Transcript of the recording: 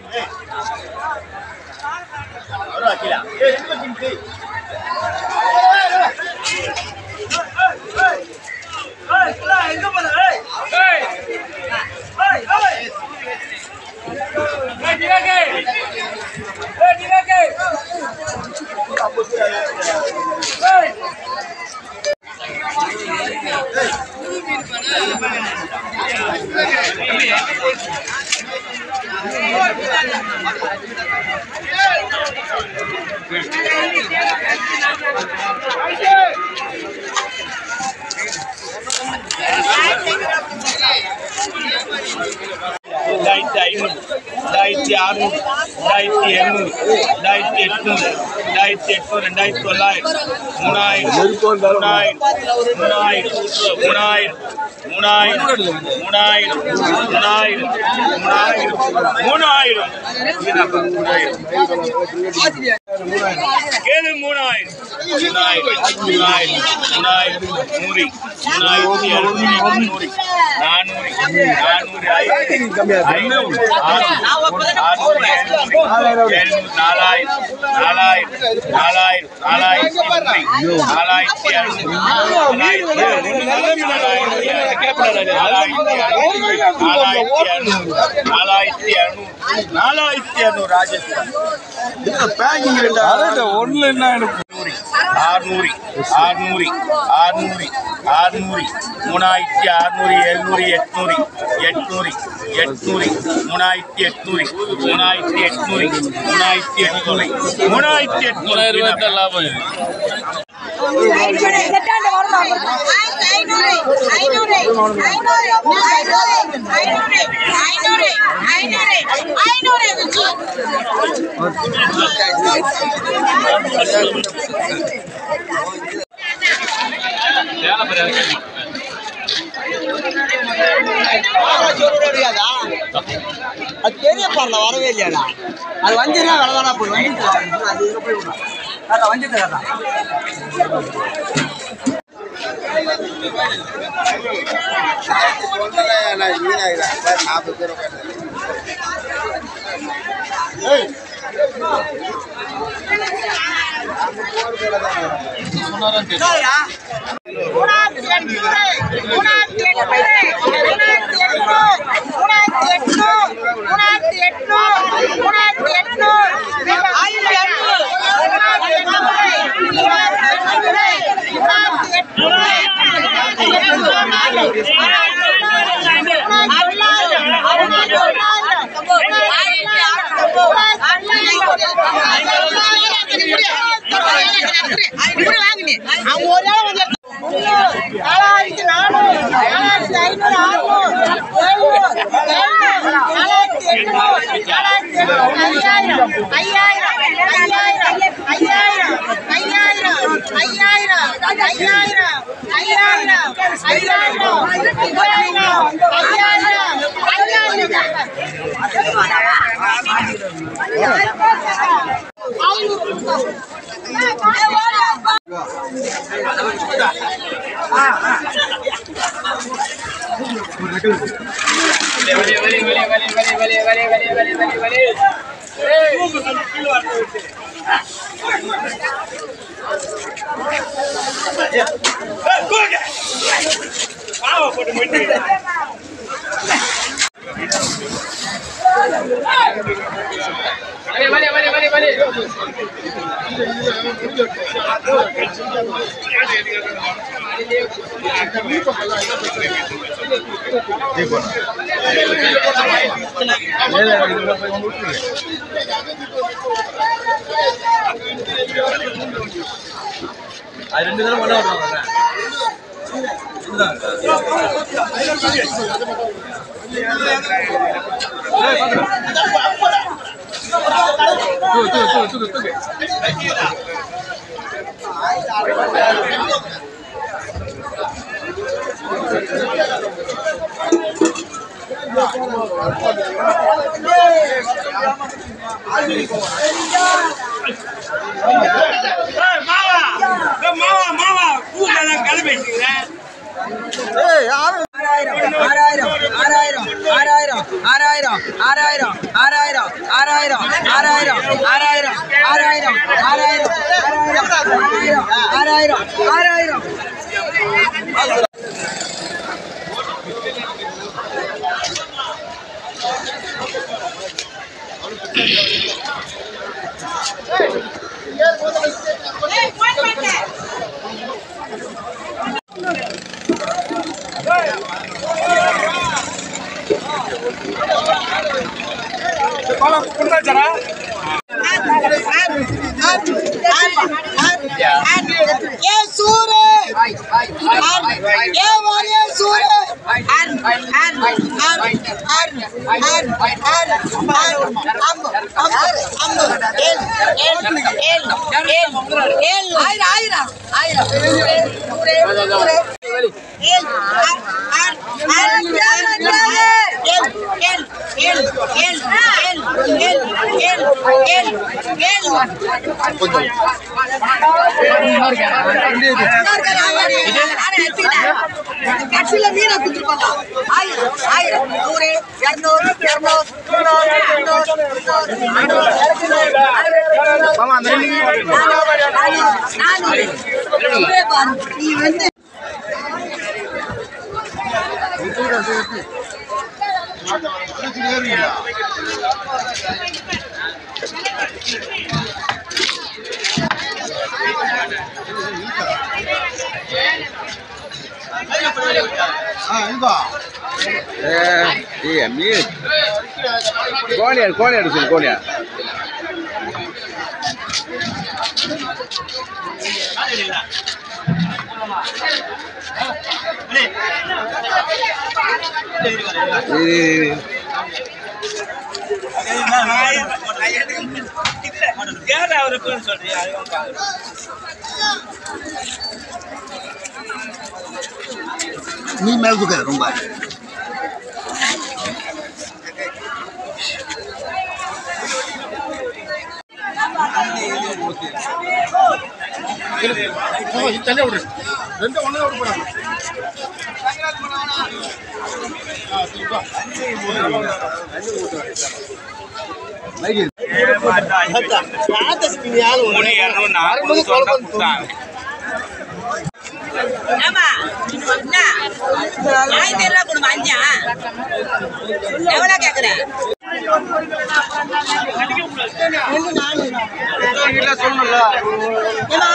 ரெண்டாயிரத்தி ஐநூறு ரெண்டாயிரத்தி அறுநூறு ரெண்டாயிரத்தி எழுநூறு ரெண்டாயிரத்தி எட்நூறு ரெண்டாயிரத்தி எட்நூறு ரெண்டாயிரத்தி தொள்ளாயிரம் மூணாயிரம் மூணாயிரம் மூணாயிரம் மூணாயிரம் மூணாயிரம் மூணாயிரம் மூணாயிரம் மூணாயிரம் மூணாயிரம் ஏழு மூணாயிரம் மூணாயிரம் மூணாயிரம் மூணாயிரம் நூறு மூணாயிரத்தி எழுநூறு முந்நூறு நானூறு நானூறு ஐநூறு ஐநூறு ஆறுநூறு ஆறுநூறு எழுநூறு எழுநூறு நாலாயிரம் நாலாயிரம் நாலாயிரம் நாலாயிரத்தி நூறு நாலாயிரத்தி இரநூறு நாலாயிரத்தி நாலாயிரத்தி இரநூறு நாலாயிரத்தி இரநூறு நாலாயிரத்தி இரநூறு ராஜஸ்தான் ஒண்ணுல என்ன எனக்கு ஆறுநூறு ஆறுநூறு ஆறுநூறு ஆறுநூறு மூணாயிரத்தி அறுநூறு எழுநூறு எட்நூறு எட்நூறு எட்நூறு மூணாயிரத்தி எட்நூறு மூணாயிரத்தி எட்நூறு மூணாயிரத்தி எட்நூறு மூணாயிரத்தி எட்நூறு லாபம் அது பெரிய பரல வரவே இல்லையாடா அது வஞ்சினா வேலை தானே போய் வஞ்சிட்டு அது இதுல போய் விடுறா கரெக்டா வஞ்சிட்டு கரெக்டா அவங்க ஒரு ஆள் வந்து நாலாயிரத்தி நானூறு நாலாயிரத்தி ஐநூறு அறுநூறு எழுநூறு நாலாயிரத்தி எண்ணூறு நாலாயிரத்தி எண்ணூறு ஐயாயிரம் ஐயாயிரம் ஐயாயிரம் ஐயாயிரம் ஐயாயிரம் ஐயாயிரம் ஐயாயிரம் ஐயாயிரம் ஐயாயிரம் ஐயாயிரம் ஐயாயிரம் அது ரெண்டு தடவை பண்ண வருவாங்க மாவா மாவா மாவா பூக்கெல்லாம் கிளம்பி வச்சுக்கிறேன் ஆறாயிரம் ஆறாயிரம் ஆறாயிரம் ஆறாயிரம் ஆறாயிரம் ஆறாயிரம் ஆறாயிரம் ஆறாயிரம் ஆறாயிரம் ஆறாயிரம் ஆறாயிரம் ஆறாயிரம் ஆறாயிரம் ஆறாயிரம் ஆறாயிரம் ஏ சூரு ஏ வாரிய சூரு அன் அன் அன் அன் அன் அன் அம்பு அம்பு அம்பு ஏல் ஏல் ஏல் ஏல் ஏல் ஆயிரம் ஆயிரம் ஆயிரம் ஏல் அன் அன் அன் ஏல் ஏல் ஏல் ஏல் ஏல் ஏல் ஏல் ஏல் ஏல் கட்சியில மீனை குத்துருப்பாங்க ஆயிரம் ஆயிரம் நூறு இருநூறு இருநூறு முன்னூறு முன்னூறு முன்னூறு நீ வந்து கோழியாடு கோழியாடு சொல்லு கோழியா கேட்டா அவருக்கு சொல்றியா அதுவும் பாரு. நீ மேல தூக்காத ரொம்ப தனியா விடு ரெண்டு ஒண்ணு விட போறாங்க மூணு இருநூறு நாற்பது சொன்னா கொடுத்தாங்க ஆமா என்ன ஆயிரத்தி ரூபா கொடுமா அஞ்சா எவ்வளவு கேக்குற வீட்டுல சொல்லணும்ல ஏமா